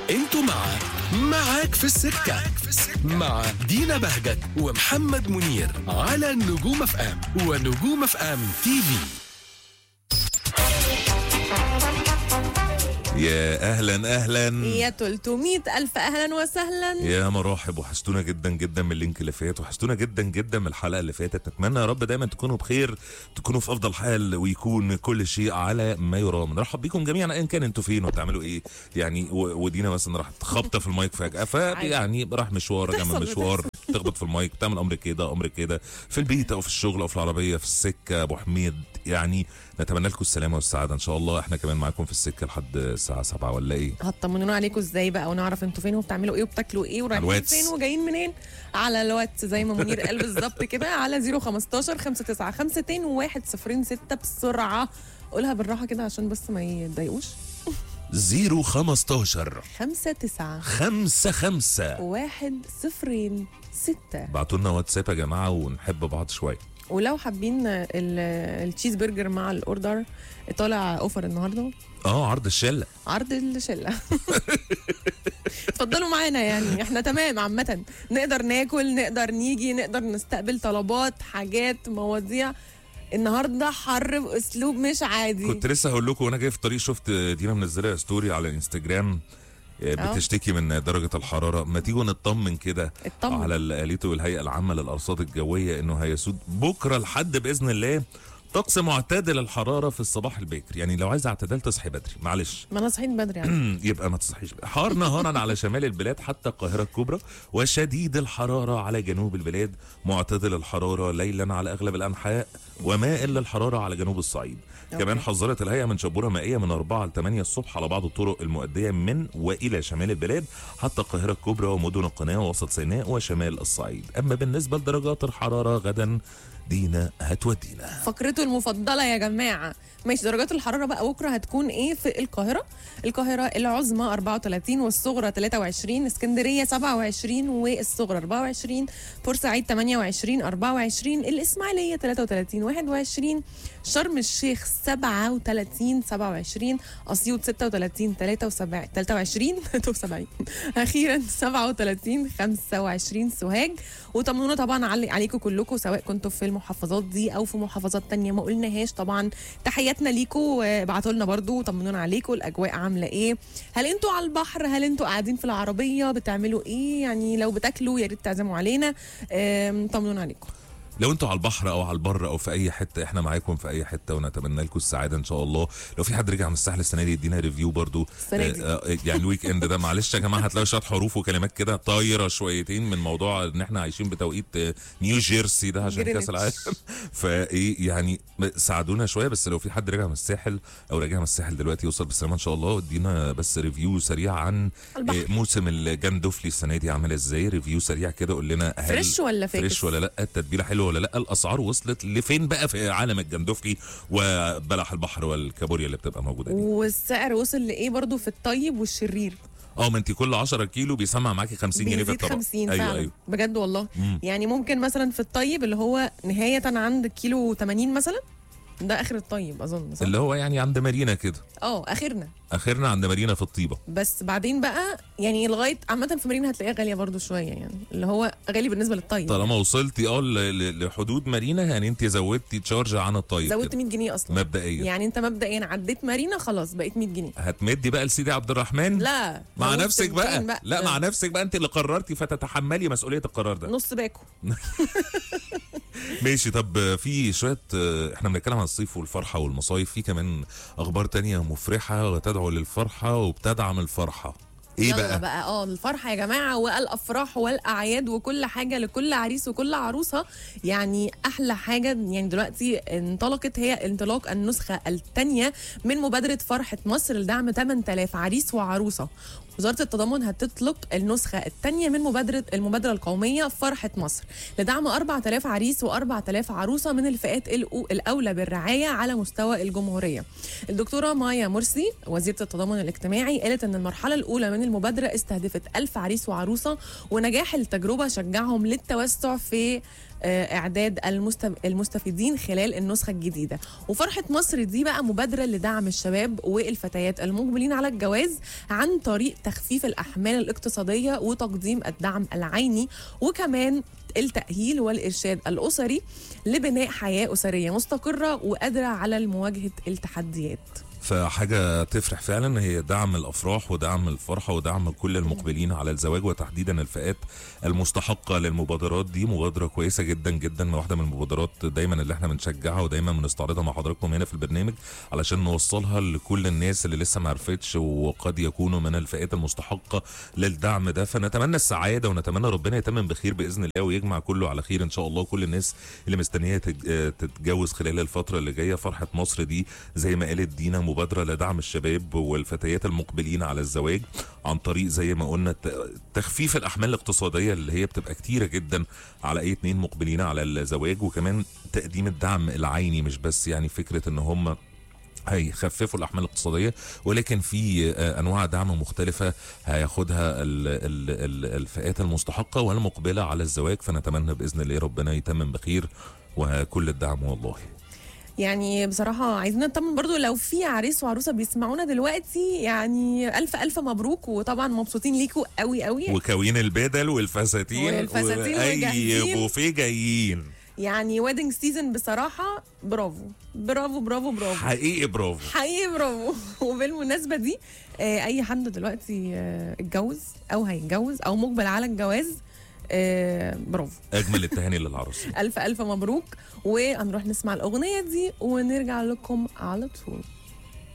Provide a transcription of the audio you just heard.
انتوا مع معاك في السكة مع دينا بهجت ومحمد منير على نجوم اف ام ونجوم اف ام تي في يا اهلا اهلا يا 300 ألف أهلا وسهلا يا مراحب وحشتونا جدا جدا من اللينك اللي فات وحشتونا جدا جدا من الحلقه اللي فاتت اتمنى يا رب دايما تكونوا بخير تكونوا في افضل حال ويكون كل شيء على ما يرام نرحب بيكم جميعا ايا كان انتوا فين وبتعملوا ايه يعني و- ودينا مثلا راحت خبطه في المايك فجاه فيعني راح مشوار رجع من بتحصل- مشوار تخبط في المايك تعمل امر كده امر كده في البيت او في الشغل او في العربيه في السكه ابو حميد يعني نتمنى لكم السلامه والسعاده ان شاء الله احنا كمان معاكم في السكه لحد الساعه 7 ولا ايه هتطمنونا عليكم ازاي بقى ونعرف انتوا فين وبتعملوا ايه وبتاكلوا ايه ورايحين الواتس. فين وجايين منين على الواتس زي ما منير قال بالظبط كده على 015 59 106 بسرعه قولها بالراحه كده عشان بس ما يتضايقوش 015 59 خمسة خمسة واحد صفرين ستة بعتوا لنا واتساب يا جماعة ونحب بعض شوية ولو حابين ال- التشيز برجر مع الاوردر طالع اوفر النهارده اه عرض الشلة عرض الشله اتفضلوا معانا يعني احنا تمام عامة نقدر ناكل نقدر نيجي نقدر نستقبل طلبات حاجات مواضيع النهارده حر باسلوب مش عادي كنت لسه هقول لكم وانا جاي في الطريق شفت دينا منزلة ستوري على الانستجرام آه، اه. بتشتكي من درجة الحرارة ما تيجوا نطمن كده اطمن. على اللي قالته الهيئة العامة للأرصاد الجوية إنه هيسود بكرة لحد بإذن الله طقس معتدل الحرارة في الصباح الباكر يعني لو عايز اعتدال تصحي بدري معلش ما انا صحيت بدري يعني يبقى ما تصحيش بقى. حار نهارا على شمال البلاد حتى القاهرة الكبرى وشديد الحرارة على جنوب البلاد معتدل الحرارة ليلا على أغلب الأنحاء ومائل للحرارة على جنوب الصعيد أوكي. كمان حذرت الهيئة من شبورة مائية من 4 ل 8 الصبح على بعض الطرق المؤدية من وإلى شمال البلاد حتى القاهرة الكبرى ومدن القناة ووسط سيناء وشمال الصعيد أما بالنسبة لدرجات الحرارة غدا دينا هتودينا فقرته المفضلة يا جماعة ماشي درجات الحرارة بقى بكرة هتكون ايه في القاهرة القاهرة العظمى 34 والصغرى 23 اسكندرية 27 والصغرى 24 بورسعيد 28 24 الإسماعيلية 33 21 شرم الشيخ 37 27 أسيوط 36 73 23 73 أخيرا 37 25 سوهاج وطمنونا طبعا علي عليكم كلكم سواء كنتوا في المحافظات دي او في محافظات تانية ما قلناهاش طبعا تحياتنا ليكم ابعتوا لنا برضو طمنونا عليكم الاجواء عامله ايه هل انتوا على البحر هل انتوا قاعدين في العربيه بتعملوا ايه يعني لو بتاكلوا يا ريت تعزموا علينا آم، طمنونا عليكم لو انتوا على البحر او على البر او في اي حته احنا معاكم في اي حته ونتمنى لكم السعاده ان شاء الله لو في حد رجع من الساحل السنه دي يدينا ريفيو برضو السنة دي. آه، آه، يعني الويك اند ده معلش يا جماعه هتلاقوا شويه حروف وكلمات كده طايره شويتين من موضوع ان احنا عايشين بتوقيت آه، نيو جيرسي ده عشان جرينتش. كاس العالم فايه يعني ساعدونا شويه بس لو في حد رجع من الساحل او راجع من الساحل دلوقتي يوصل بالسلامه ان شاء الله ادينا بس ريفيو سريع عن البحر. آه، موسم الجندفلي السنه دي عامل ازاي ريفيو سريع كده قول لنا هل فريش ولا فاكس؟ فريش ولا لا التتبيله حلوه ولا لا الاسعار وصلت لفين بقى في عالم الجندفلي وبلح البحر والكابوريا اللي بتبقى موجوده دي والسعر وصل لايه برضو في الطيب والشرير اه ما انت كل 10 كيلو بيسمع معاكي 50 جنيه في بيزيد الطبق 50 ايوه فعلا ايوه بجد والله مم. يعني ممكن مثلا في الطيب اللي هو نهايه عند كيلو 80 مثلا ده اخر الطيب اظن صح؟ اللي هو يعني عند مارينا كده اه اخرنا اخرنا عند مارينا في الطيبه بس بعدين بقى يعني لغايه عامه في مارينا هتلاقيها غاليه برضو شويه يعني اللي هو غالي بالنسبه للطيب طالما وصلتي اه ل- ل- لحدود مارينا يعني انت زودتي تشارج عن الطيب زودت كده. 100 جنيه اصلا مبدئيا يعني انت مبدئيا عديت مارينا خلاص بقيت 100 جنيه هتمدي بقى لسيدي عبد الرحمن لا مع زودت نفسك بقى. 200 لا مع نفسك بقى انت اللي قررتي فتتحملي مسؤوليه القرار ده نص باكو ماشي طب في شويه آه، احنا بنتكلم عن الصيف والفرحه والمصايف في كمان اخبار تانية مفرحه وتدعو للفرحه وبتدعم الفرحه ايه يلا بقى بقى اه الفرحه يا جماعه والافراح والاعياد وكل حاجه لكل عريس وكل عروسه يعني احلى حاجه يعني دلوقتي انطلقت هي انطلاق النسخه الثانيه من مبادره فرحه مصر لدعم 8000 عريس وعروسه وزاره التضامن هتطلق النسخه الثانيه من مبادره المبادره القوميه فرحه مصر لدعم 4000 عريس و4000 عروسه من الفئات الأو- الاولى بالرعايه على مستوى الجمهوريه الدكتوره مايا مرسي وزيره التضامن الاجتماعي قالت ان المرحله الاولى من المبادره استهدفت 1000 عريس وعروسه ونجاح التجربه شجعهم للتوسع في آه، اعداد المستف- المستفيدين خلال النسخه الجديده وفرحه مصر دي بقى مبادره لدعم الشباب والفتيات المقبلين على الجواز عن طريق تخفيف الاحمال الاقتصاديه وتقديم الدعم العيني وكمان التأهيل والإرشاد الأسري لبناء حياة أسرية مستقرة وقادرة على مواجهة التحديات فحاجة تفرح فعلا هي دعم الأفراح ودعم الفرحة ودعم كل المقبلين على الزواج وتحديدا الفئات المستحقة للمبادرات دي مبادرة كويسة جدا جدا واحدة من المبادرات دايما اللي احنا بنشجعها ودايما بنستعرضها مع حضراتكم هنا في البرنامج علشان نوصلها لكل الناس اللي لسه ما عرفتش وقد يكونوا من الفئات المستحقة للدعم ده فنتمنى السعادة ونتمنى ربنا يتمم بخير بإذن الله ويجمع كله على خير إن شاء الله كل الناس اللي مستنية تج- آه، تتجوز خلال الفترة اللي جاية فرحة مصر دي زي ما قالت دينا مبادرة لدعم الشباب والفتيات المقبلين على الزواج عن طريق زي ما قلنا ت- تخفيف الأحمال الاقتصادية اللي هي بتبقى كتيرة جدا على أي اتنين مقبلين على الزواج وكمان تقديم الدعم العيني مش بس يعني فكرة إن هم هيخففوا الاحمال الاقتصاديه ولكن في آه، انواع دعم مختلفه هياخدها ال- ال- ال- الفئات المستحقه والمقبله على الزواج فنتمنى باذن الله ربنا يتمم بخير وكل الدعم والله يعني بصراحة عايزين نطمن برضو لو في عريس وعروسة بيسمعونا دلوقتي يعني ألف ألف مبروك وطبعا مبسوطين ليكوا قوي قوي وكوين البدل والفساتين والفساتين واي وجاهزين. بوفيه جايين يعني ويدنج سيزون بصراحة برافو برافو برافو برافو حقيقي برافو حقيقي برافو وبالمناسبة دي آه، أي حد دلوقتي آه، اتجوز أو هيتجوز أو مقبل على الجواز آه، برافو اجمل التهاني للعروس ألف ألف مبروك وهنروح نسمع الأغنية دي ونرجع لكم على طول